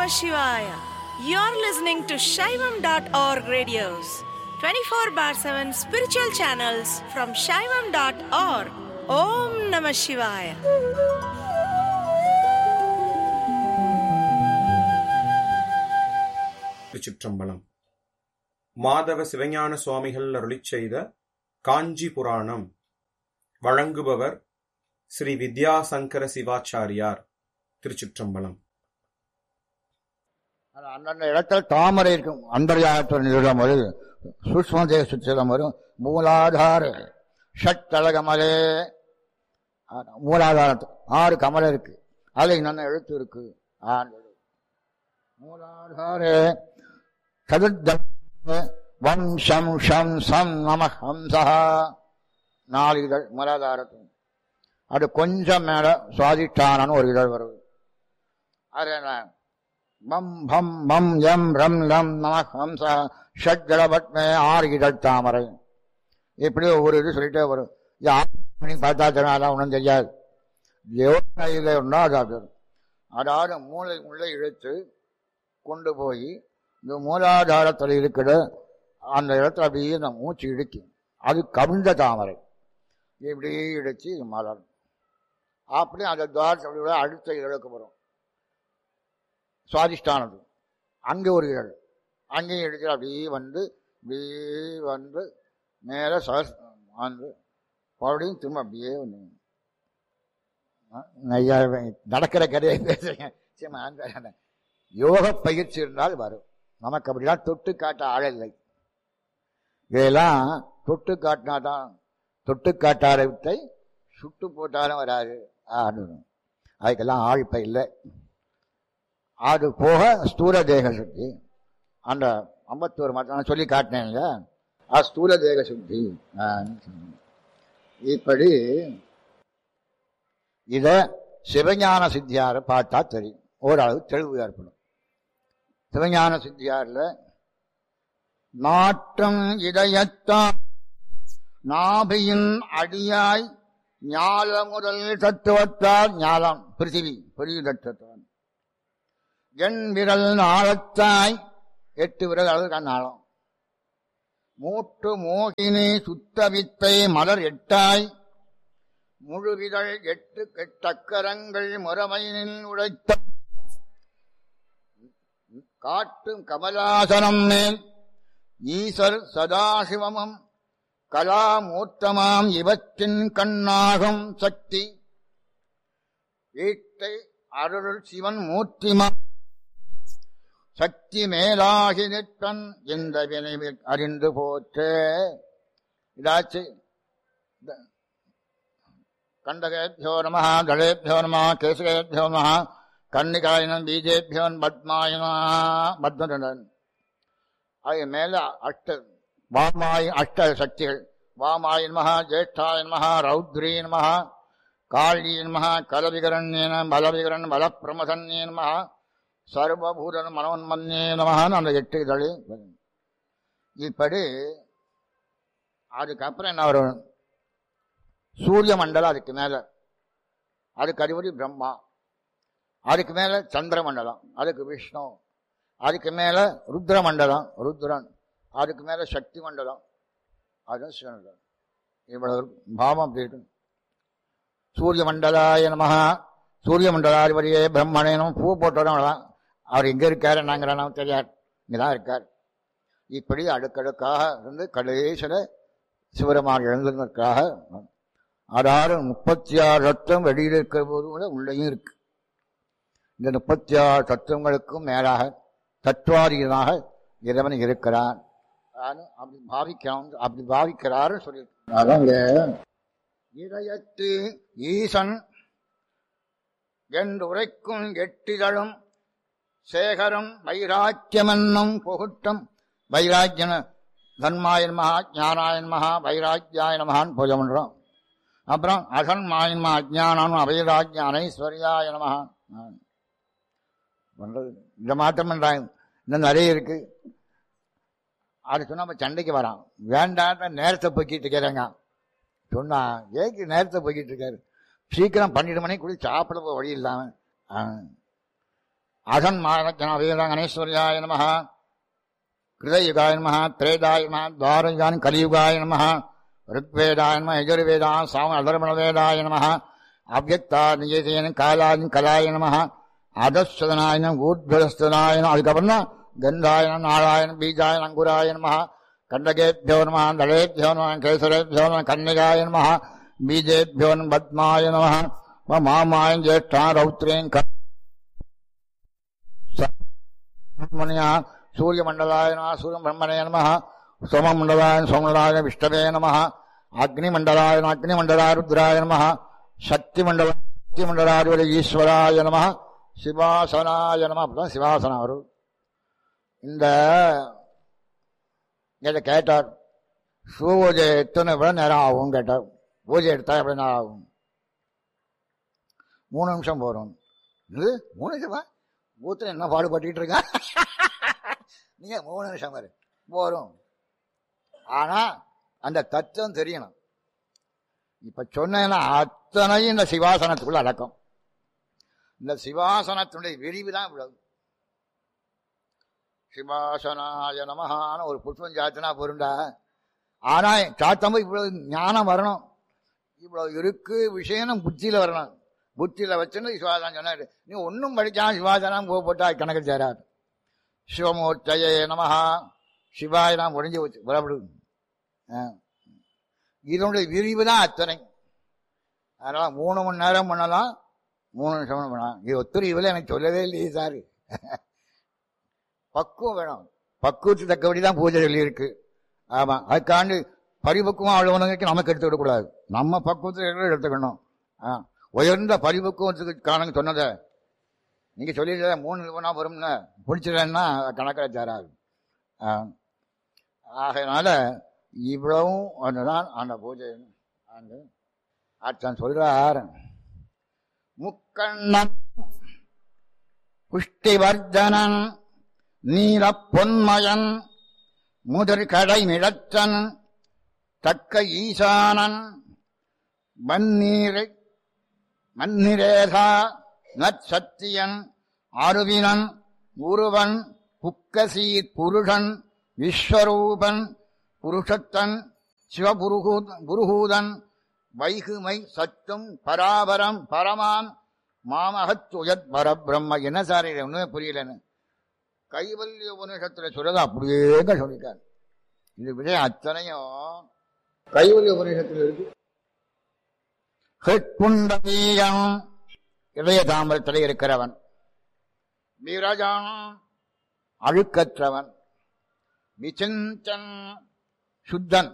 Namah Shivaya. You're listening to Shaivam.org radios, 24 bar 7 spiritual channels from Shaivam.org. Om Namah Shivaya. திருச்சிற்றம்பலம் மாதவ சிவஞான சுவாமிகள் அருளிச் செய்த காஞ்சி புராணம் வழங்குபவர் ஸ்ரீ வித்யாசங்கர சிவாச்சாரியார் திருச்சிற்றம்பலம் அது அந்தந்த இடத்துல தாமரை இருக்கும் அந்தர்யாகத்துடன் இடம் வரும் சூஷ்ம தேக சுற்றிடம் வரும் மூலாதார ஷட் தலகமலே மூலாதாரத்து ஆறு கமலை இருக்கு அதுல இன்னொன்னு எழுத்து இருக்கு ஆண்டு மூலாதார சதுர்தம் வம் ஷம் ஷம் சம் நம ஹம்சா நாலு இதழ் மூலாதாரத்து அது கொஞ்சம் மேல சுவாதிஷ்டானன்னு ஒரு இதழ் வருது அது என்ன மம் பம் மம் எம் ரம் லம் நம ஹம்ச ஷட் ஜலபட்மே ஆறு இதழ் தாமரை இப்படி ஒரு இது சொல்லிட்டே வரும் இது ஆறு மணி பார்த்தா தெரியும் ஒன்றும் தெரியாது எவ்வளோ உண்டோ அது அப்படி வரும். அதாவது மூளை உள்ள இழுத்து கொண்டு போய் இந்த மூலாதாரத்தில் இருக்கிற அந்த இடத்துல அப்படியே இந்த மூச்சு இழுக்கும் அது கவிழ்ந்த தாமரை இப்படி இழுத்து இது மலரும் அப்படி அந்த துவாரத்தை அடுத்த இதழுக்கு வரும் சுவாதிஷ்டானது அங்கே ஒரு இதழ் அங்கேயும் எடுத்து அப்படியே வந்து அப்படியே வந்து மேலே சஸ் வந்து மறுபடியும் திரும்ப அப்படியே வந்து ஐயா நடக்கிற கதையை பேசுறேன் சரி, நான் பேசுறேன். யோக பயிற்சி இருந்தால் வரும் நமக்கு அப்படிலாம் தொட்டு காட்ட ஆள் இல்லை இதெல்லாம் தொட்டு காட்டினா தான் தொட்டு காட்டார வித்தை சுட்டு போட்டாலும் வராது ஆடணும் அதுக்கெல்லாம் ஆள் இப்போ இல்லை அது போக ஸ்தூல தேக சுத்தி அந்த ஐம்பத்தோரு மாதம் நான் சொல்லி காட்டினேன் இல்லையா அது ஸ்தூல தேக சுத்தி ஆ, இப்படி இத சிவஞான சித்தியாரை பார்த்தா தெரியும் ஓரளவு தெளிவு ஏற்படும் சிவஞான சித்தியாரில் நாட்டம் இதயத்தான் நாபியின் அடியாய் ஞால முதல் தத்துவத்தால் ஞாலம் பிருத்திவி பிரிவு தத்துவத்தான் என் விரல் நாளத்தாய் எட்டு விரல் அளவு கண்ணாளம் மூட்டு மோகினி சுத்த வித்தை மலர் எட்டாய் முழுவிதழ் எட்டு எட்டக்கரங்கள் முறமையினில் உழைத்த காட்டும் கமலாசனம் மேல் ஈசர் சதாசிவமும் கலாமூர்த்தமாம் இவற்றின் கண்ணாகும் சக்தி ஈட்டை அருள் சிவன் மூர்த்திமா சக்தி மேலாகி நிற்பன் இந்த வினைவில் அறிந்து போற்றே இதாச்சு கண்டகேபியோ நம தளேபியோ நம கேசகேபியோ நம கன்னிகாயனன் பீஜேபியோன் பத்மாயனா பத்மதன் அது மேல அஷ்ட வாமாய் அஷ்ட சக்திகள் வாமாய நம ஜேஷ்டாய நம ரௌத்ரீ நம காளீ நம கலவிகரண்யன பலவிகரன் பலப்பிரமசன்யே நம சர்வபூதன் மனோன்மன்யே நமகான்னு அந்த எட்டு இதழி வரும். இப்படி அதுக்கப்புறம் என்ன வரும் சூரிய மண்டலம் அதுக்கு மேல அதுக்கு அதிபதி பிரம்மா அதுக்கு மேல சந்திர மண்டலம் அதுக்கு விஷ்ணு அதுக்கு மேல ருத்ர மண்டலம் ருத்ரன் அதுக்கு மேல சக்தி மண்டலம் அது சிவன் இவ்வளவு பாவம் அப்படி இருக்கு சூரிய மண்டலாய நமஹ சூரிய மண்டலாதிபதியே பிரம்மணனும் பூ போட்டோம் அவ்வளவுதான் அவர் எங்க இருக்காரு நாங்கிறானு தெரியாது இங்கதான் இருக்கார் இப்படி அடுக்கடுக்காக இருந்து கடைசியில சிவருமான் எழுந்ததற்காக அதாவது முப்பத்தி ஆறு ரத்தம் வெளியில் இருக்கிற போது கூட உள்ளேயும் இருக்கு இந்த முப்பத்தி ஆறு தத்துவங்களுக்கும் மேலாக தத்துவாதீனமாக இறைவன் இருக்கிறான் ஆனா, அப்படி பாவிக்கிறான் அப்படி பாவிக்கிறாரு சொல்லியிருக்காங்க இதயத்து ஈசன் என்று உரைக்கும் எட்டிதழும் சேகரம் வைராக்கியமென்னும் புகுட்டம் வைராக்கியன தன்மாயன் மகா ஞானாயன் மகா வைராக்கியாய மகான் பூஜை பண்றோம் அப்புறம் அசன்மாயன் மகா அஜானம் அவைராக்கிய அனைஸ்வரியாய மகா பண்றது இந்த மாற்றம் பண்றாங்க இன்னும் நிறைய இருக்கு அது சொன்னா நம்ம சண்டைக்கு வரான் வேண்டாட்ட நேரத்தை போக்கிட்டு இருக்கிறாங்க சொன்னா ஏக்கு நேரத்தை போய்கிட்டு இருக்காரு சீக்கிரம் பன்னெண்டு மணிக்கு கூட சாப்பிட போக வழி இல்லாம ஆ. அசன் மாதஜன வீரங்கணேஸ்வரியாய நம கிருதயுகாய நம திரேதாய நம துவாரயுகான் கலியுகாய நம ருக்வேதாய நம யஜுர்வேதா சாம அதர்மண வேதாய நம அவ்வக்தா நிஜேதேன காலாயின் கலாய நம அதஸ்வதனாயனம் ஊர்துவஸ்தனாயனம் அதுக்கப்புறம் தான் கந்தாயனம் நாராயணம் பீஜாயனம் அங்குராய நம கண்டகேபியோ நம தலேபியோ நம கேசரேபியோ நம கன்னிகாய நம பீஜேபியோ நம பத்மாய நம மாமாயன் ஜேஷ்டா ரௌத்ரேன் மணியா சூரிய மண்டலாய நம சூரிய பிரம்மணே நம சோம மண்டலாய சோமண்டலாய விஷ்ணவே நம அக்னி மண்டலாய அக்னி மண்டலாய ருத்ராய நம சக்தி மண்டல சக்தி மண்டலாதிபதி ஈஸ்வராய நம சிவாசனாய நம அப்படிதான் சிவாசனம் வரும் இந்த இதை கேட்டார் பூஜை எத்தனை எவ்வளோ நேரம் ஆகும் கேட்டார் பூஜை எடுத்தா எவ்வளோ நேரம் ஆகும் மூணு நிமிஷம் போகிறோம் இது மூணு நிமிஷமா பூத்தில் என்ன பாடுபட்டுக்கிட்டு இருக்கான் நீங்க மூணு நிமிஷம் பாரு போரும் ஆனா அந்த தத்துவம் தெரியணும் இப்ப சொன்னேன்னா அத்தனையும் இந்த சிவாசனத்துக்குள்ள அடக்கம் இந்த சிவாசனத்தினுடைய விரிவு தான் இவ்வளவு சிவாசனாய நமகான ஒரு புஷ்பம் சாத்தினா பொருண்டா ஆனா சாத்தம்போது இவ்வளவு ஞானம் வரணும் இவ்வளவு இருக்கு விஷயம் புத்தியில வரணும் புத்தியில வச்சுன்னு சிவாசனம் சொன்னாரு நீ ஒன்னும் படிச்சா சிவாசனம் போட்டா கணக்கு சேராது சிவமூர்த்தயே நமஹா சிவாய நாம் முடிஞ்சு வச்சு புறப்படு இதனுடைய விரிவு தான் அத்தனை அதனால மூணு மணி நேரம் பண்ணலாம் மூணு நிமிஷம் பண்ணலாம் இது ஒத்துரிவில் எனக்கு சொல்லவே இல்லையே சார் பக்குவம் வேணும் பக்குவத்துக்கு தக்கபடி தான் பூஜை சொல்லியிருக்கு ஆமா அதுக்காண்டு பரிபக்குவம் அவ்வளவு நமக்கு எடுத்து விடக்கூடாது நம்ம பக்குவத்தில் எடுத்துக்கணும் ஆ உயர்ந்த பரிபக்குவத்துக்கு காரணம் சொன்னதை நீங்க சொல்லிட்டு மூணு நிறுவனா வரும்னு பிடிச்சிடலன்னா கணக்கில் சேராது ஆகையினால இவ்வளவும் ஒன்றுதான் அந்த பூஜை அந்த அச்சன் சொல்றார் முக்கண்ணன் புஷ்டிவர்தனன் நீல பொன்மயன் முதற் கடை மிடற்றன் தக்க ஈசானன் மண்ணீரை மன்னிரேதா நற்சத்தியன் அருவினன் உருவன் புக்கசீர் புருஷன் விஸ்வரூபன் புருஷத்தன் சிவபுருகூதன் வைகுமை சத்தும் பராபரம் பரமான் மாமகத்துயத் பரபிரம்ம என்ன சார் இது ஒண்ணுமே புரியலன்னு கைவல்ய உபநிஷத்துல சொல்றத அப்படியேங்க சொல்லிட்டார் இது விஷயம் அத்தனையும் கைவல்ய உபநிஷத்துல இருக்கு ஹெட்புண்டமீயம் இதய தாமரத்தில் இருக்கிறவன் வீரஜான் அழுக்கற்றவன் விசிந்தன் சுத்தன்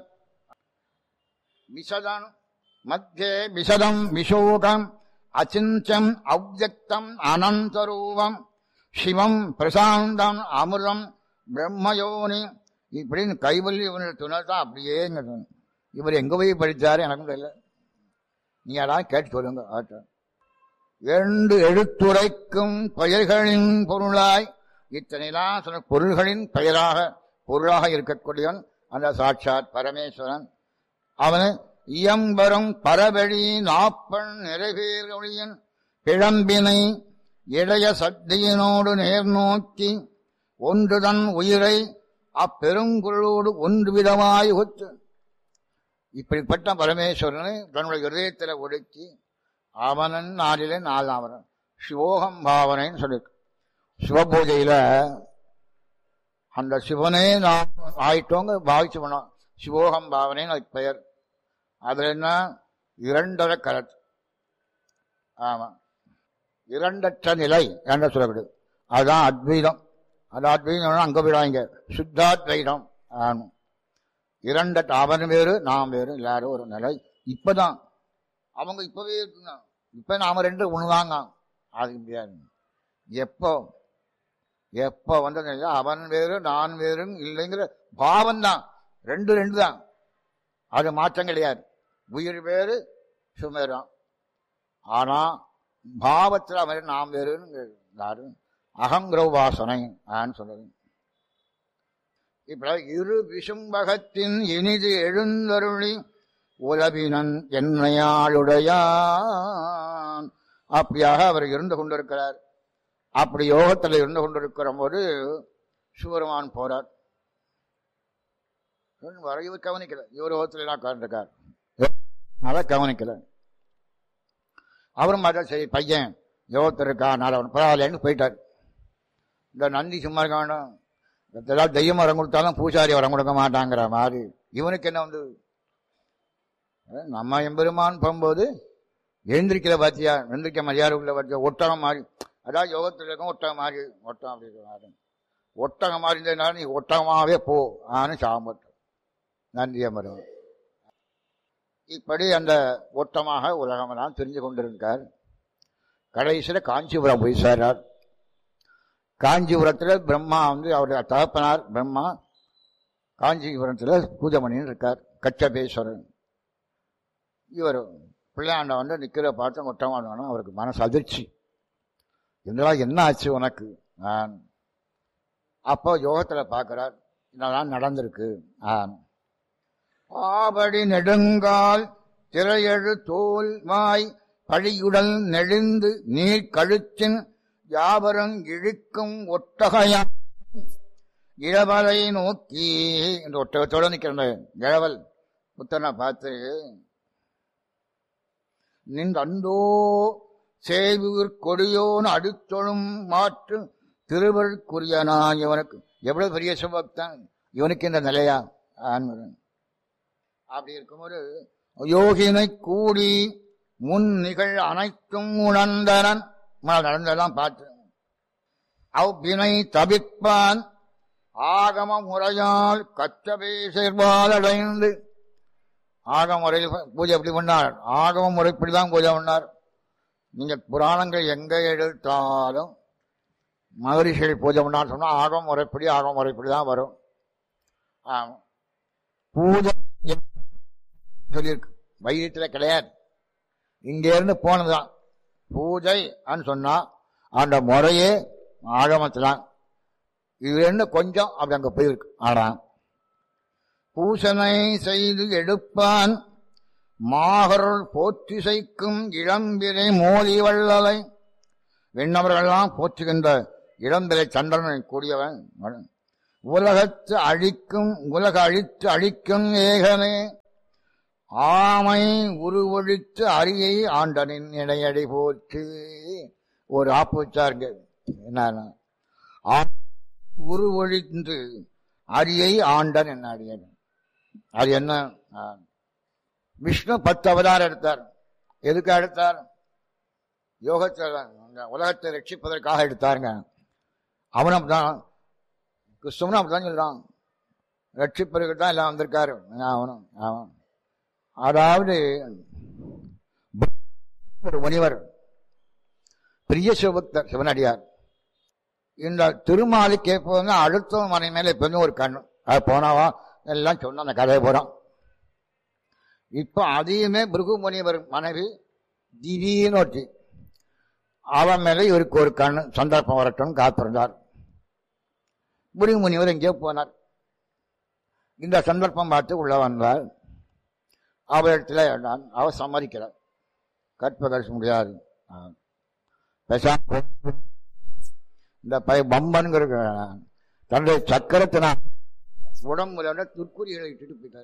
விசதன் மத்தியே விசதம் விஷோகம் அச்சிஞ்சம் அவ்வக்தம் அனந்தரூபம் சிவம் பிரசாந்தம் அமிர்தம் பிரம்மயோனி இப்படின்னு கைவல்லி துணை தான் அப்படியே இவர் எங்க போய் படித்தாரு எனக்கும் தெரியல நீ யாராவது கேட்டு சொல்லுங்க ஆட்ட இரண்டு எழுத்துரைக்கும் பெயர்களின் பொருளாய் இத்தனைலாம் சொன்ன பொருள்களின் பெயராக பொருளாக இருக்கக்கூடியவன் அந்த சாட்சாத் பரமேஸ்வரன் அவன் இயம்பரும் பரவழி நாப்பன் நிறைவேறியன் பிழம்பினை இளைய சக்தியினோடு நேர் நோக்கி ஒன்றுதன் உயிரை அப்பெருங்குரலோடு ஒன்று விதமாய் ஒத்து இப்படிப்பட்ட பரமேஸ்வரனை தன்னுடைய இதயத்தில் ஒடுக்கி அவனன் நாளிலே நாலாவரன் சிவோகம் பாவனைன்னு சொல்லி சிவபூஜையில அந்த சிவனே நாம் ஆயிட்டோங்க பாவிச்சு பண்ணோம் சிவோகம் பாவனைன்னு அதுக்கு பெயர் அதுல என்ன இரண்டரை கரட் ஆமா இரண்டற்ற நிலை என்ற சொல்லப்படுது அதுதான் அத்வைதம் அது அத்வைதம் அங்க போயிடாங்க சுத்தாத்வைதம் ஆனும் இரண்டற்ற அவன் வேறு நாம் வேறு எல்லாரும் ஒரு நிலை இப்பதான் அவங்க இப்பவே இருக்குங்க இப்ப நாம ரெண்டு ஒண்ணுதாங்க அது முடியாது எப்போ எப்போ வந்தது அவன் வேறு நான் வேறு இல்லைங்கிற பாவம் தான் ரெண்டு ரெண்டு தான் அது மாற்றம் கிடையாது உயிர் வேறு சுமேரம் ஆனா பாவத்தில் அவன் நாம் வேறுன்னு யாரு அகங்கிரவ வாசனை ஆன்னு சொல்றது இப்ப இரு விசும்பகத்தின் இனிது எழுந்தருளி உலவினன் என்னையாளுடையான் அப்படியாக அவர் இருந்து கொண்டிருக்கிறார் அப்படி யோகத்தில் இருந்து கொண்டிருக்கிற போது சிவருமான் போறார் இவன் வர இவர் கவனிக்கல இவர் யோகத்தில் எல்லாம் உட்கார்ந்துருக்கார் அதை கவனிக்கல அவரும் பார்த்தா சரி பையன் யோகத்தில் இருக்கா நான் அவன் பரவாயில்லன்னு போயிட்டார் இந்த நந்தி சும்மா இருக்க வேண்டாம் ஏதாவது தெய்வம் வரம் கொடுத்தாலும் பூசாரி வரம் கொடுக்க மாட்டாங்கிற மாதிரி இவனுக்கு என்ன வந்து அஹ் நம்ம எம்பெருமான் போகும்போது எழுந்திருக்கல பாத்தியா எழுந்திருக்க மரியாதை உள்ள பாத்தியா ஒட்டகம் மாதிரி அதாவது யோகத்தில் இருக்கும் ஒட்டகம் மாதிரி ஒட்டகம் அப்படி இருக்கிற மாதிரி ஒட்டகம் மாதிரி இருந்ததுனால நீ ஒட்டகமாகவே போ ஆனு சாம்பட்டு நன்றி அமரும் இப்படி அந்த ஒட்டமாக உலகமெல்லாம் தெரிஞ்சு கொண்டிருக்கார் கடைசியில் காஞ்சிபுரம் போய் சேர்றார் காஞ்சிபுரத்தில் பிரம்மா வந்து அவருடைய தகப்பனார் பிரம்மா காஞ்சிபுரத்தில் பூஜை பண்ணின்னு இருக்கார் கச்சபேஸ்வரன் இவர் பிள்ளையாண்ட வந்து நிற்கிற பார்த்து முட்டமான அவருக்கு மனசு அதிர்ச்சி இதெல்லாம் என்ன ஆச்சு உனக்கு நான் அப்போ யோகத்தில் பார்க்குறார் இதெல்லாம் நடந்திருக்கு ஆன் ஆபடி நெடுங்கால் திரையழு தோல் வாய் பழியுடல் நெழுந்து நீர் கழுத்தின் யாவரும் இழுக்கும் ஒட்டகையா இளவலை நோக்கி இந்த ஒட்டகத்தோட நிற்கிற இளவல் புத்தனை பார்த்து நின்றந்தோ சேவூர் கொடியோன் அடுத்தொழும் மாற்று திருவருக்குரியனான் இவனுக்கு எவ்வளவு பெரிய சிவபக்தன் இவனுக்கு இந்த நிலையா ஆன்மகன் அப்படி இருக்கும்போது யோகினை கூடி முன் நிகழ் அனைத்தும் உணர்ந்தனன் முன்னால் நடந்ததெல்லாம் பார்த்து அவ்வினை தவிர்ப்பான் ஆகம முறையால் கச்சபே சேர்வால் அடைந்து ஆகம முறையில் பூஜை எப்படி பண்ணார் ஆகம முறைப்படி தான் பூஜை பண்ணார் நீங்க புராணங்கள் எங்க எடுத்தாலும் மகரிஷிகள் பூஜை பண்ணான்னு சொன்னா ஆகம முறைப்படி ஆகம முறைப்படி தான் வரும் ஆமா. பூஜை சொல்லியிருக்கு வைத்தியத்தில் கிடையாது இங்க இருந்து போனதுதான் பூஜை சொன்னா அந்த முறையே ஆகமத்தில் இது என்ன கொஞ்சம் அப்படி அங்க போயிருக்கு ஆனா பூசனை செய்து எடுப்பான் மாகருள் போற்றிசைக்கும் இளம்பிரை மோதி வள்ளலை விண்ணவர்கள்லாம் போற்றுகின்ற இளம்பிரை சந்திரனை கூடியவன் அவன். உலகத்து அழிக்கும் உலக அழித்து அழிக்கும் ஏகனே ஆமை உருவொழித்து அரியை ஆண்டனின் இடையடி போற்று ஒரு ஆப்பு வச்சாருங்க என்ன ஆ- உருவொழிந்து அரியை ஆண்டன் என்ன அடியன் அது என்ன ஆ. விஷ்ணு பத்து அவதாரம் எடுத்தார் எதுக்கு எடுத்தார் யோகத்தில் அந்த உலகத்தை ரட்சிப்பதற்காக எடுத்தாருங்க அவனும் அப்படிதான் கிறிஸ்தவனும் அப்படிதான் சொல்றான் ரட்சிப்பதற்கு தான் எல்லாம் வந்திருக்காரு அவனும் அவன் அதாவது ஒரு முனிவர் பெரிய சிவபக்தர் சிவனடியார் இந்த திருமாலி கேட்பவங்க அடுத்த மனை மேல இப்ப ஒரு கண்ணு அது போனாவா எல்லாம் சொன்ன அந்த கதையை போறான் இப்ப அதையுமே பிருகு முனிவர் மனைவி திடீர்னு ஒருத்தி அவன் மேல இவருக்கு ஒரு கண்ணு சந்தர்ப்பம் வரட்டும் காத்திருந்தார் பிருகு முனிவர் எங்கேயோ போனார் இந்த சந்தர்ப்பம் பார்த்து உள்ள வந்தார் அவரிடத்துல நான் அவ சம்மதிக்கிறார் கற்பகரிச முடியாது ஆ. பேசாம போ. இந்த பய பம்பன்கிற தன்னுடைய சக்கரத்தினா உடம்புல உள்ள துர்க்குறிகளை இட்டுட்டு போயிட்டார்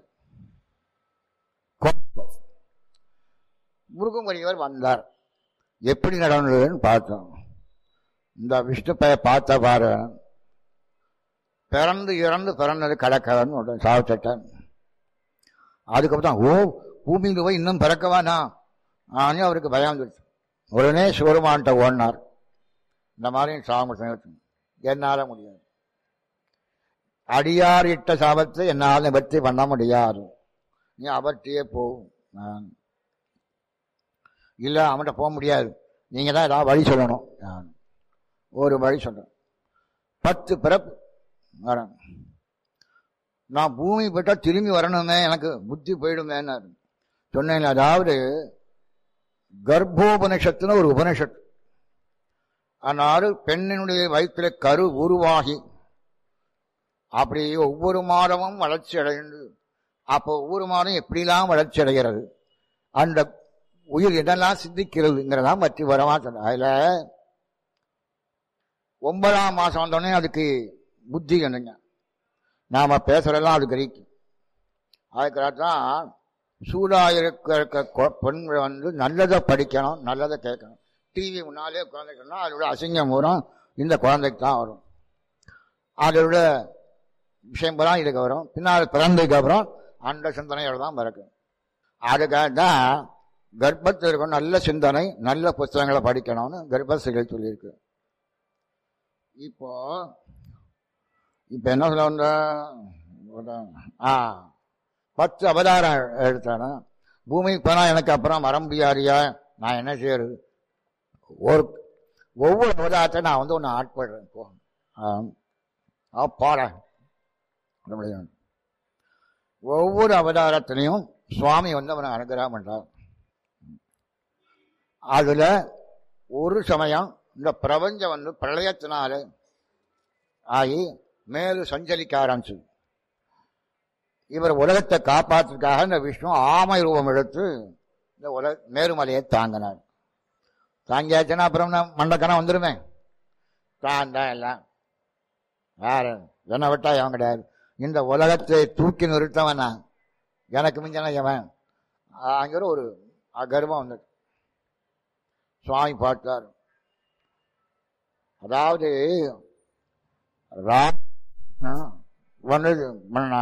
முருகமுனிவர் வந்தார் எப்படி நடந்ததுன்னு பார்த்தோம் இந்த விஷ்ணு பைய பார்த்த பாரு பிறந்து இறந்து பிறந்தது கடக்கவன் உடனே சாவிச்சிட்டான் அதுக்கப்புறம் தான், ஓ பூமியில் போய் இன்னும் பிறக்கவானா ஆனே அவருக்கு பயம் வந்துடுச்சு உடனே சிவருமான்ட்ட ஓடினார் இந்த மாதிரி சாமி சமயத்து என்னால முடியாது அடியார் இட்ட சாபத்தை என்னால் நிவர்த்தி பண்ண முடியாது நீ அவர்கிட்டயே போ நான் இல்லை அவன்கிட்ட போக முடியாது நீங்க தான் ஏதாவது வழி சொல்லணும் நான் ஒரு வழி சொல்றேன் பத்து பிறப்பு வரேன் நான் பூமி போயிட்டா திரும்பி வரணுமே எனக்கு புத்தி போயிடுமேன்னு சொன்னேன் அதாவது கர்ப்போபனிஷத்துன்னு ஒரு உபனிஷத் அதனால பெண்ணினுடைய வயிற்றுல கரு உருவாகி அப்படி ஒவ்வொரு மாதமும் வளர்ச்சி அடைந்து அப்போ ஒவ்வொரு மாதம் எப்படிலாம் வளர்ச்சி அடைகிறது அந்த உயிர் என்னெல்லாம் சிந்திக்கிறதுங்கிறதான் பற்றி வரமா சொன்ன அதுல ஒன்பதாம் மாசம் வந்தோடனே அதுக்கு புத்தி என்னங்க நாம பேசுறதெல்லாம் அது கிரகிக்கும் அதுக்காக தான் சூடா இருக்கிற கொ- பெண்கள் வந்து நல்லதை படிக்கணும் நல்லதை கேட்கணும் டிவி முன்னாலே உட்காந்துக்கணும் அதோட அசிங்கம் வரும் இந்த குழந்தைக்கு தான் வரும் அதோட விஷயம் பூரா இதுக்கு வரும் பின்னால் பிறந்ததுக்கு அப்புறம் அந்த சிந்தனையோட தான் பிறக்கும் அதுக்காக தான் கர்ப்பத்தில் இருக்கும் நல்ல சிந்தனை நல்ல புஸ்தகங்களை படிக்கணும்னு கர்ப்பசிகள் சொல்லியிருக்கு இப்போ இப்போ என்ன சொல்ல வந்த ஒரு- ஆ பத்து அவதாரம் எடுத்தானே பூமிக்கு போனா எனக்கு அப்புறம் வர முடியாதியா நான் என்ன செய்யறது ஒரு ஒவ்வொரு அவதாரத்தை நான் வந்து ஒன்று ஆட்படுறேன் போ ஆ பாறேன் ஒவ்வொரு அவதாரத்திலையும் சுவாமி வந்து அவனை அனுகிரகம் பண்றார் அதுல ஒரு சமயம் இந்த பிரபஞ்சம் வந்து பிரளயத்தினால ஆகி மேலும் சஞ்சலிக்க ஆரம்பிச்சு இவர் உலகத்தை காப்பாற்றுறதுக்காக இந்த விஷ்ணு ஆமை ரூபம் எடுத்து இந்த உலக மேருமலையை தாங்கினார் தாங்கியாச்சுன்னா அப்புறம் நான் மண்டக்கணம் வந்துருமே தான் தான் எல்லாம் வேற என்னை விட்டா எவன் கிடையாது இந்த உலகத்தை தூக்கி நிறுத்தவன் நான் எனக்கு மிஞ்சன எவன் அங்கிற ஒரு கர்வம் வந்து சுவாமி பார்த்தார் அதாவது ராம் வந்தது பண்ணா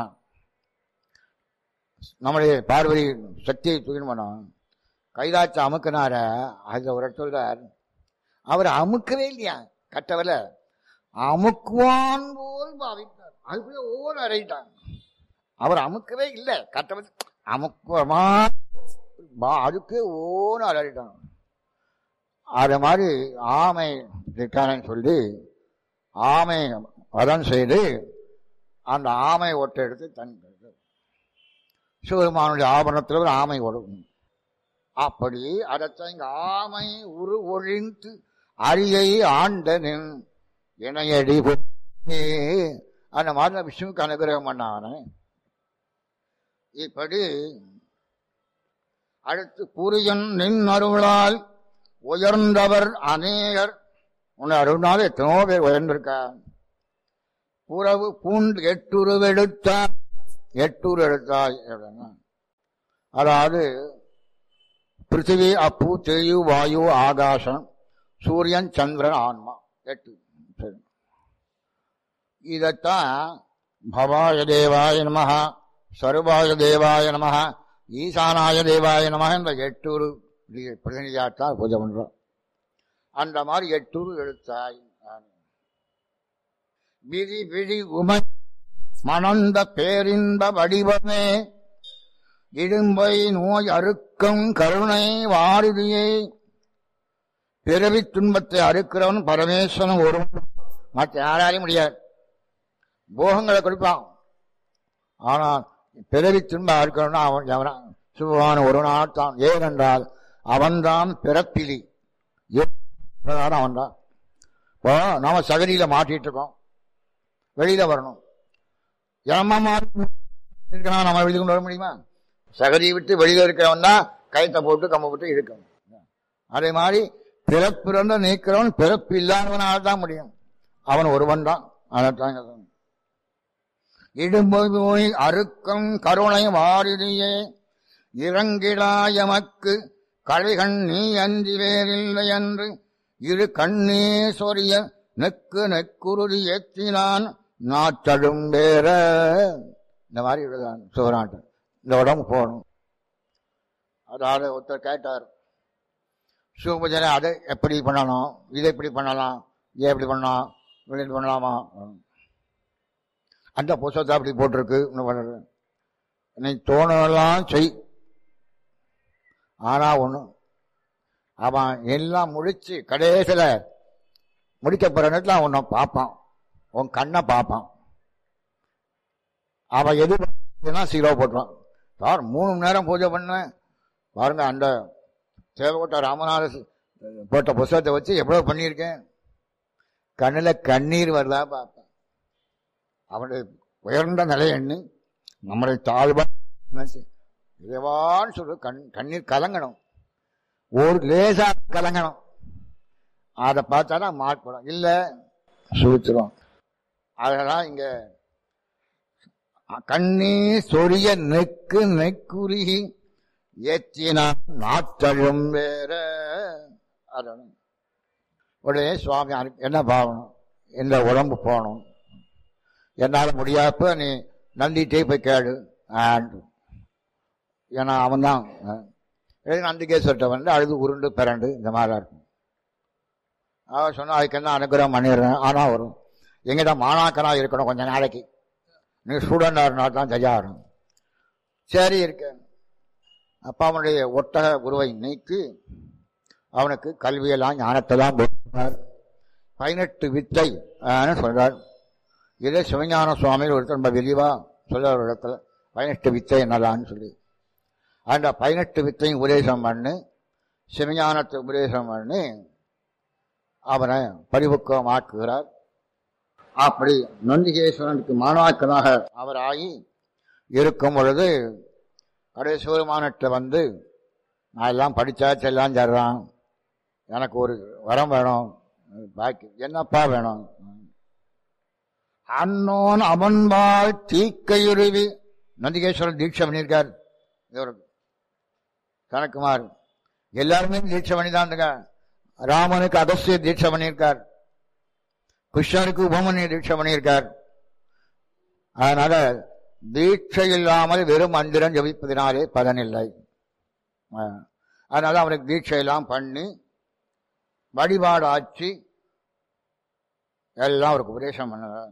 நம்முடைய பார்வதி சக்தியை தூக்கின்னு பண்ணோம் கைலாச்ச அமுக்கினார அதுல ஒரு இடத்துல சொல்றார் அவர் அமுக்கவே இல்லையா கட்டவல அமுக்குவான் போல் பாவித்தார் அதுக்குள்ள ஒவ்வொரு அறையிட்டான் அவர் அமுக்கவே இல்லை கட்டவல் அமுக்குவமா பா- அதுக்கு ஓன்னு அலறிட்டான் அது மாதிரி ஆமை இருக்கானன்னு சொல்லி ஆமை வதம் செய்து அந்த ஆமை ஒட்டை எடுத்து தன் சிவபெருமானுடைய ஆபரணத்தில் ஒரு ஆமை ஓடும் அப்படி அதைத்தான் இங்க ஆமை உரு ஒழிந்து அரியை ஆண்டனின் இணையடி பொன்னே. அந்த மாதிரி நான் விஷ்ணுவுக்கு அனுகிரகம் பண்ணானே இப்படி அடுத்து புரியன் நின் அருளால் உயர்ந்தவர் அநேகர் உன்னை அருள்னால எத்தனோ பேர் உயர்ந்திருக்கார் புறவு பூண்டு எட்டுருவெடுத்தார் எட்டுரு எடுத்தாய் அப்படின்னா அதாவது பிருத்திவி அப்பு தெயு வாயு ஆகாசம் சூரியன் சந்திரன் ஆன்மா எட்டு சரி. இதத்தான் பவாய தேவாய நம சர்வாய தேவாய நம ஈசானாய தேவாய நம இந்த எட்டூரு பிரதிநிதியாத்தான் பூஜை பண்றோம் அந்த மாதிரி எட்டூரு எழுத்தாய் விதி விழி உமை மணந்த பேரின்ப வடிவமே இடும்பை நோய் அறுக்கம் கருணை வாரிதியை பிறவி துன்பத்தை அறுக்கிறவன் பரமேஸ்வரன் ஒரு மற்ற யாராலையும் முடியாது போகங்களை கொடுப்பான் ஆனால் பிறவி துன்பம் அறுக்கிறவன் அவன் எவனா சிவபான ஒரு நாள் தான் ஏனென்றால் அவன்தான் பிறப்பிலி அவன் தான் இப்போ நாம சகதியில மாட்டிட்டு இருக்கோம் வெளியில வரணும் ஏமா இருக்கணும் நம்ம வெளியே கொண்டு வர முடியுமா சகதியை விட்டு வெளியில இருக்கிறவன் தான் கயத்தை போட்டு கம்ப போட்டு இழுக்கணும் அதே மாதிரி பிறப்பிறந்த நீக்கிறவன் பிறப்பு இல்லாதவனால தான் முடியும் அவன் ஒருவன் தான் அதைத்தான் இடும்போய் அறுக்கம் கருணை வாரிதியே இறங்கிடாயமக்கு கலைகண் நீ அன்றி வேறில்லை என்று இரு கண்ணே சொரிய நெக்கு நெக்குருதி ஏற்றினான் நாட்டடும் வேற இந்த மாதிரி எழுதான் சிவராட்டம் இந்த உடம்பு போகணும் அதாவது ஒருத்தர் கேட்டார் சிவபூஜனை அதை எப்படி பண்ணணும் இதை எப்படி பண்ணலாம் இதை எப்படி பண்ணலாம் இப்படி பண்ணலாமா அந்த புத்தகத்தை அப்படி போட்டிருக்கு இன்னும் பண்ணுறது நீ தோணலாம் செய் ஆனா ஒண்ணு அவன் எல்லாம் முடிச்சு கடைசியில முடிக்க போற நேரத்தில் அவன் உன்னை பார்ப்பான் உன் கண்ணை பார்ப்பான் அவன் எது பண்ணா சீரோ போட்டுருவான் சார் மூணு மணி நேரம் பூஜை பண்ணேன் பாருங்க அந்த தேவகோட்டை ராமநாத போட்ட புஸ்தகத்தை வச்சு எவ்வளவு பண்ணியிருக்கேன் கண்ணுல கண்ணீர் வருதா பார்ப்பேன் அவனுடைய உயர்ந்த நிலை எண்ணி நம்முடைய தாழ்வா இறைவான்னு சொல்லு கண் கண்ணீர் கலங்கணும் ஒரு லேசா கலங்கணும் அதை பார்த்தா மார்க் போடும் இல்ல சூத்திரம் அதெல்லாம் இங்க கண்ணி சொரிய நெக்கு நெக்குருகி ஏற்றினான் நாத்தழும் வேற அதனும் உடனே சுவாமி அனு- என்ன பாவனம் இந்த உடம்பு போகணும் என்னால் முடியாப்ப நீ நந்திட்டே போய் கேளு ஆண்டு ஏன்னா அவன் தான் நந்திகேஸ்வர்கிட்ட வந்து அழுது உருண்டு பிறண்டு இந்த மாதிரிலாம் இருக்கும் அவன் சொன்னா அதுக்கு என்ன அனுகிரகம் பண்ணிடுறேன் ஆனால் வரும் எங்கிட்ட மாணாக்கனா இருக்கணும் கொஞ்ச நாளைக்கு நீ ஸ்டூடெண்டாக இருந்தால் தான் சரியா வரும் சரி இருக்கேன் அப்பா அவனுடைய ஒட்டக உருவை நீக்கி அவனுக்கு கல்வியெல்லாம் ஞானத்தெல்லாம் போதினார் பதினெட்டு வித்தை ஆன்னு சொல்றார் இதே சிவஞான சுவாமியில் ஒருத்தர் ரொம்ப விரிவா சொல்ல ஒரு இடத்துல பதினெட்டு வித்தை என்னலான்னு சொல்லி அந்த பதினெட்டு வித்தையும் உபதேசம் பண்ணி சிவஞானத்தை உபதேசம் பண்ணி அவனை பரிபக்குவமாக்குகிறார் அப்படி நந்திகேஸ்வரனுக்கு மாணாக்கனாக அவர் ஆகி இருக்கும் பொழுது கடைசி பெருமானத்தை வந்து நான் எல்லாம் படிச்சாச்சு எல்லாம் தர்றான் எனக்கு ஒரு வரம் வேணும் பாக்கி என்னப்பா வேணும் அன்னோன் அவன்பால் தீக்கையுருவி நந்திகேஸ்வரன் தீட்சை பண்ணியிருக்கார் இவர் கணக்குமார் எல்லாருமே தீட்சை பண்ணிதான்ங்க ராமனுக்கு அகஸ்திய தீட்சை பண்ணியிருக்கார் கிருஷ்ணனுக்கு உபமன்ய தீட்சை பண்ணியிருக்கார் அதனால தீட்சை இல்லாமல் வெறும் மந்திரம் ஜபிப்பதினாலே பலனில்லை ஆ. அதனால அவனுக்கு தீட்சை எல்லாம் பண்ணி வழிபாடு ஆச்சு எல்லாம் அவருக்கு உபதேசம் பண்ணுறார்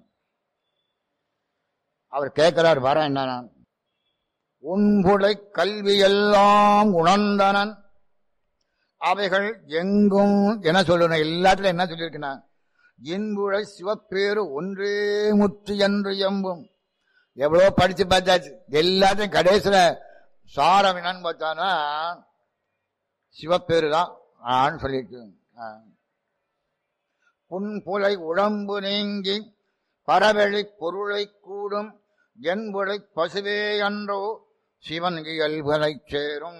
அவர் கேட்கிறார் வர என்னன்னா உன்புடை கல்வி எல்லாம் உணர்ந்தனன் அவைகள் எங்கும் என்ன சொல்லணும் எல்லாத்துலயும் என்ன சொல்லியிருக்கேன் இன்புழை சிவப்பேறு ஒன்றே முற்று என்று எம்பும் எவ்வளோ படிச்சு பார்த்தாச்சு எல்லாத்தையும் கடைசியில சாரம் என்னன்னு பார்த்தானா சிவப்பேரு தான் ஆன்னு சொல்லிட்டு ஆ. புன்புலை உடம்பு நீங்கி பரவெளி பொருளை கூடும் என்புடை பசுவே அன்றோ சிவன் இயல்பலைச் சேரும்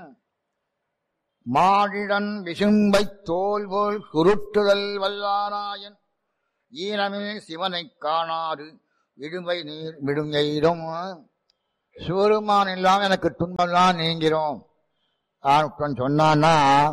மாடிடன் விசும்பைத் தோல் போல் குருட்டுதல் வல்லானாயன் ஈனமே சிவனைக் காணாது இடுமை நீர் விடுங்கெய்தும் சிவருமான் இல்லாம எனக்கு துன்பம்லாம் நீங்கிறோம் ஆட்டம் சொன்னான்னா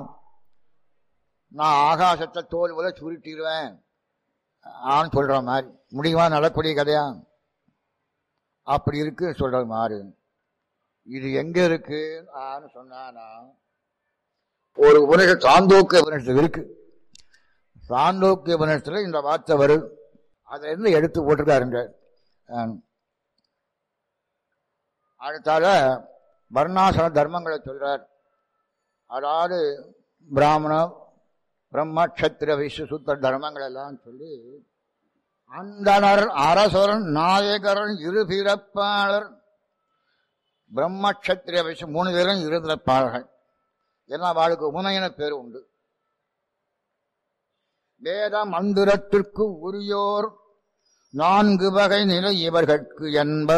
நான் ஆகாசத்தை தோல் போல சுருட்டிடுவேன் ஆன்னு சொல்ற மாதிரி முடியுமா நடக்கூடிய கதையா அப்படி இருக்கு சொல்ற மாதிரி இது எங்க இருக்கு ஆன்னு சொன்னானா ஒரு உபனிஷம் சாந்தோக்கிய உபனிஷத்து இருக்கு சாந்தோக்கிய உபனிஷத்துல இந்த வார்த்தை வரும் அதுல இருந்து எடுத்து போட்டிருக்காருங்க ஆம். அடுத்தால வர்ணாசன தர்மங்களை சொல்றார் அதாவது பிராமண பிரம்ம கஷத்திர விஸ்வசூத்திர தர்மங்கள் எல்லாம் சொல்லி அந்தனர் அரசரன் நாயகரன் இரு பிறப்பாளர் பிரம்ம கஷத்திரிய விஸ்வ மூணு பேரும் இரு பிறப்பாளர்கள் ஏன்னா அவளுக்கு உமையன பேர் உண்டு வேத மந்திரத்திற்கு உரியோர் நான்கு வகை நிலை இவர்களுக்கு என்ப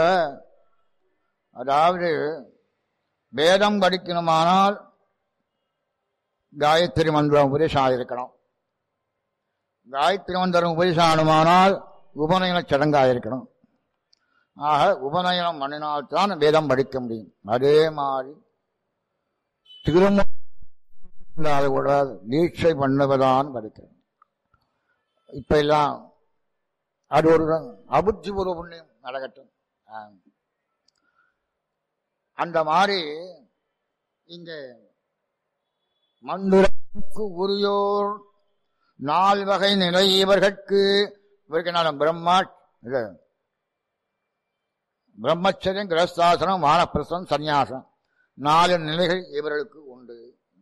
அதாவது வேதம் படிக்கணுமானால் காயத்ரி மந்திரம் உபதேசம் இருக்கணும் காயத்ரி மந்திரம் உபதேசம் ஆகணுமானால் உபநயன சடங்காயிருக்கணும் ஆக உபநயனம் பண்ணினால்தான் வேதம் படிக்க முடியும் அதே மாதிரி திரும்ப கூட தீட்சை பண்ணுவதான் படிக்கணும் இப்ப எல்லாம் அது ஒரு அபுத்தி ஒரு புண்ணியம் நடக்கட்டும் ஆ. அந்த மாதிரி இங்க மந்திரக்கு உரியோர் நால் வகை நிலை இவர்களுக்கு இவருக்கு நான் பிரம்மா இது பிரம்மச்சரியம் கிரஸ்தாசனம் வானப்பிரசம் சந்நியாசம் நாலு நிலைகள் இவர்களுக்கு உண்டு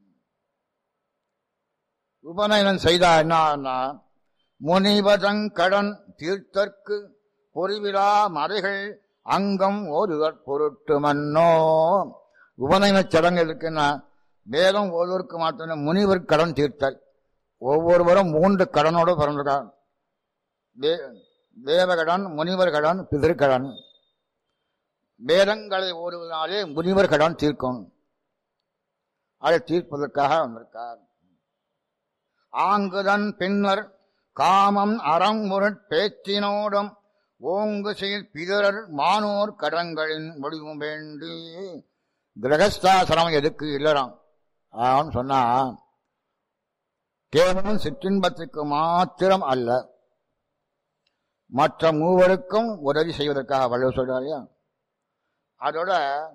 உபநயனம் செய்தா என்ன முனிவதங் கடன் தீர்த்தற்கு பொறிவிழா மறைகள் அங்கம் ஓதுதற் பொருட்டு மன்னோ உபநயன சடங்கு இருக்குன்னா வேதம் ஓதுவதற்கு மாத்திரம் முனிவர் கடன் தீர்த்தல் ஒவ்வொருவரும் மூன்று கடனோடு பிறந்திருக்கார் வே- தேவகடன் முனிவர் கடன் பிதிர்கடன் வேதங்களை ஓடுவதனாலே முனிவர் கடன் தீர்க்கும் அதை தீர்ப்பதற்காக வந்திருக்கார் ஆங்குதன் பின்னர் காமம் அறங்குருட் பேச்சினோடும் ஓங்கு சீர் பிதரர் மானோர் கடங்களின் முடிவும் வேண்டி கிரகஸ்தாசிரமம் எதுக்கு இல்லறாம் அவன் சொன்னா கேவலம் சிற்றின்பத்துக்கு மாத்திரம் அல்ல மற்ற மூவருக்கும் உதவி செய்வதற்காக வள்ளுவர் சொல்றாரியா அதோட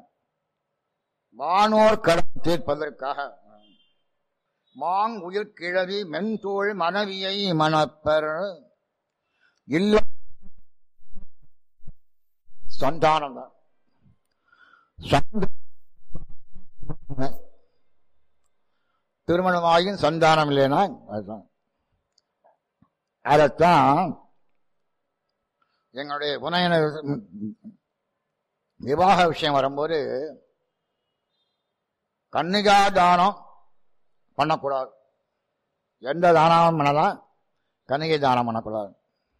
வானோர் கடன் தீர்ப்பதற்காக மாங் உயிர் கிழவி மென்தோள் மனைவியை மணப்பர் இல்ல சந்தானம் தான் சந்த- திருமணமாகியும் சந்தானம் இல்லைன்னா அதுதான் அதைத்தான் எங்களுடைய புனையன விவாக விஷயம் வரும்போது கன்னிகா தானம் பண்ணக்கூடாது எந்த தானம் பண்ணலாம் கன்னிகை தானம் பண்ணக்கூடாது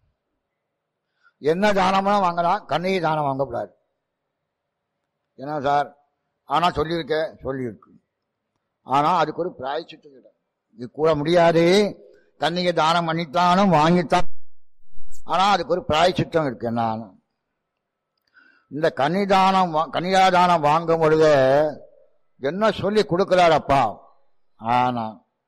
என்ன தானம்னா வாங்கலாம் கன்னிகை தானம் வாங்கக்கூடாது என்ன சார் ஆனால் சொல்லியிருக்க சொல்லியிருக்கு ஆனால் அதுக்கு ஒரு பிராய்ச்சிட்டு இது கூட முடியாது கன்னிகை தானம் பண்ணித்தானும் வாங்கித்தான் ஆனால் அதுக்கு ஒரு பிராய்ச்சித்தம் இருக்கு என்ன இந்த கன்னிதானம் வா- கன்னிகாதானம் வாங்கும் பொழுது என்ன சொல்லி கொடுக்கிறார் அப்பா ஆனா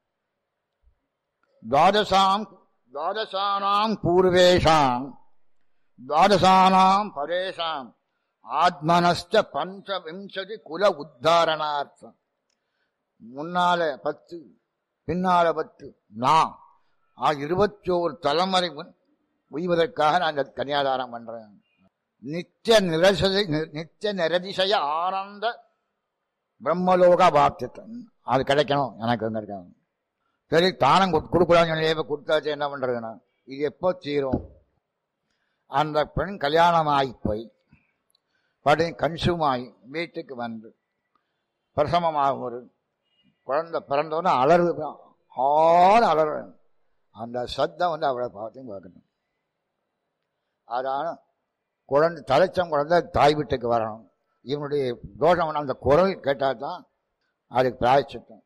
துவாதசாம் துவாதசானாம் பூர்வேஷாம் துவாதசானாம் பரேஷாம் ஆத்மனஸ்த பஞ்சவிம்சதி குல உத்தாரணார்த்தம் முன்னால பத்து பின்னால பத்து நான் ஆ இருபத்தோரு தலைமுறை முன் உய்வதற்காக நான் இந்த கன்னியாதாரம் பண்றேன் நித்திய நிரசதி நித்திய நிரதிசய ஆனந்த பிரம்மலோக பாப்தித்தன் அது கிடைக்கணும் எனக்கு அங்க இருக்காங்க சரி தானம் கொடு- கொடுக்கூடாதுன்னு சொல்லி இப்ப கொடுத்தாச்சு என்ன பண்றதுன்னா இது எப்போ தீரும் அந்த பெண் கல்யாணம் ஆகி போய் படி கன்சூம் ஆகி வீட்டுக்கு வந்து பிரசவமாக ஒரு குழந்தை பிறந்தோன்னு அலறு ஆறு அலறு அந்த சத்தம் வந்து அவளை பார்த்து பார்க்கணும் அதான குழந்தை தலைச்சம் குழந்தை தாய் வீட்டுக்கு வரணும் இவனுடைய தோஷம் வந்து அந்த குரல் கேட்டால் தான் அதுக்கு பிராய்ச்சித்தம்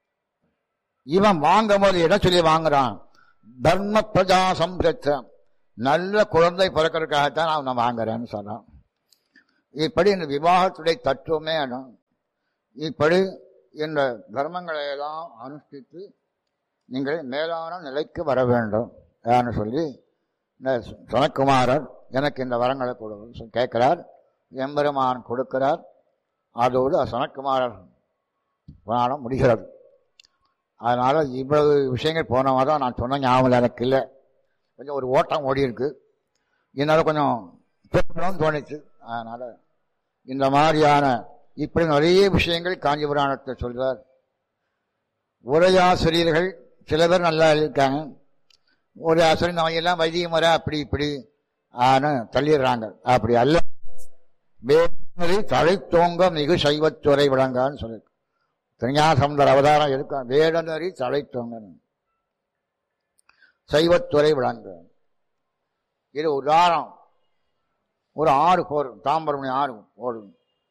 இவன் வாங்கும் போது என்ன சொல்லி வாங்குறான் தர்ம பிரஜா சம்பிரச்சம் நல்ல குழந்தை பிறக்கிறதுக்காகத்தான் நான் நான் வாங்குறேன்னு சொன்னான் இப்படி இந்த விவாகத்துடைய தத்துவமே அதான் இப்படி இந்த தர்மங்களை எல்லாம் அனுஷ்டித்து நீங்கள் மேலான நிலைக்கு வர வேண்டும் ஏன்னு சொல்லி இந்த சனக்குமாரர் எனக்கு இந்த வரங்களை கொடு கேட்கிறார் எம்பெருமான் கொடுக்கிறார் அதோடு சனக்குமாரர் புராணம் முடிகிறது அதனால இவ்வளவு விஷயங்கள் போனவா தான் நான் சொன்ன ஞாபகம் எனக்கு இல்லை கொஞ்சம் ஒரு ஓட்டம் ஓடி இருக்கு என்னால் கொஞ்சம் பேசணும்னு தோணுச்சு அதனால இந்த மாதிரியான இப்படி நிறைய விஷயங்கள் காஞ்சி புராணத்தை சொல்றார் உரையாசிரியர்கள் சில பேர் நல்லா இருக்காங்க ஒரு ஆசிரியர் நம்ம எல்லாம் வைதிக முறை அப்படி இப்படி ஆன தள்ளிடுறாங்க அப்படி அல்ல வேறு தழைத்தோங்க மிகு சைவத்துறை விளங்கான்னு சொல்லி திருஞாசந்தர் அவதாரம் இருக்கா வேடனரி தழைத்தோங்க சைவத்துறை விளங்க இது உதாரணம் ஒரு ஆறு போரும் தாம்பரம் ஆறு ஓடும்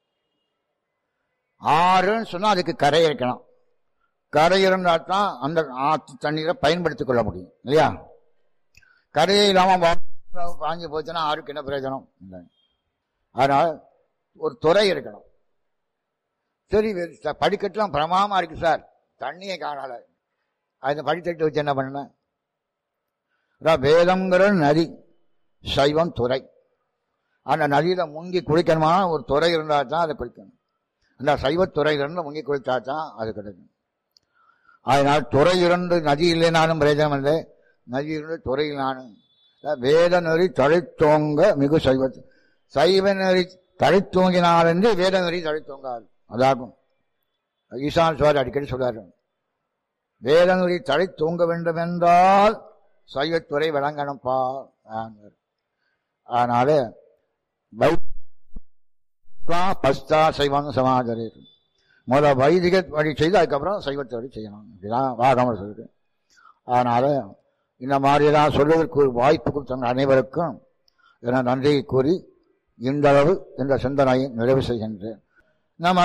ஆறுன்னு சொன்னா அதுக்கு கரை இருக்கணும் கரை இருந்தால் தான் அந்த ஆற்று தண்ணீரை பயன்படுத்திக் கொள்ள முடியும் இல்லையா கரையே இல்லாம வா- வாங்கி போச்சுன்னா ஆறுக்கு என்ன பிரயோஜனம் இல்லை அதனால ஒரு துறை இருக்கணும் சரி வெ- ச- படிக்கட்டுலாம் பிரமாமா இருக்கு சார் தண்ணியை காணல அந்த படித்தட்டு வச்சு என்ன பண்ண அதான் வேதங்கிற நதி சைவம் துறை அந்த நதியில முங்கி குளிக்கணுமா ஒரு துறை இருந்தால் தான் அதை குளிக்கணும் அந்த சைவத்துறையிலிருந்து முங்கி குளித்தா தான் அது கிடைக்கும் அதனால் துறை இருந்து நதி இல்லைனாலும் பிரயோஜனம் இல்லை நதி இருந்து துறை நானும் வேத நெறி தழைத்தோங்க மிகு சைவ சைவ நெறி தழைத்தோங்கினாலென்று வேத நெறி தழைத்தோங்காது அதாகும் ஈசான் சுவாரி அடிக்கடி சொல்றாரு வேத நெறி தழைத்தோங்க வேண்டும் என்றால் சைவத்துறை விளங்கணும்ப்பா ஆனார். அதனால வை- பஸ்தா சைவம் சமாதரி முத வைதிக வழி செய்து அதுக்கப்புறம் சைவத்தை வழி செய்யணும் இதுதான் வாகமர் சொல்லுது அதனால இந்த மாதிரியெல்லாம் சொல்வதற்கு ஒரு வாய்ப்பு கொடுத்தவங்க அனைவருக்கும் என நன்றியை கூறி இந்த அளவு இந்த சிந்தனையை நிறைவு செய்கின்றேன் நம்ம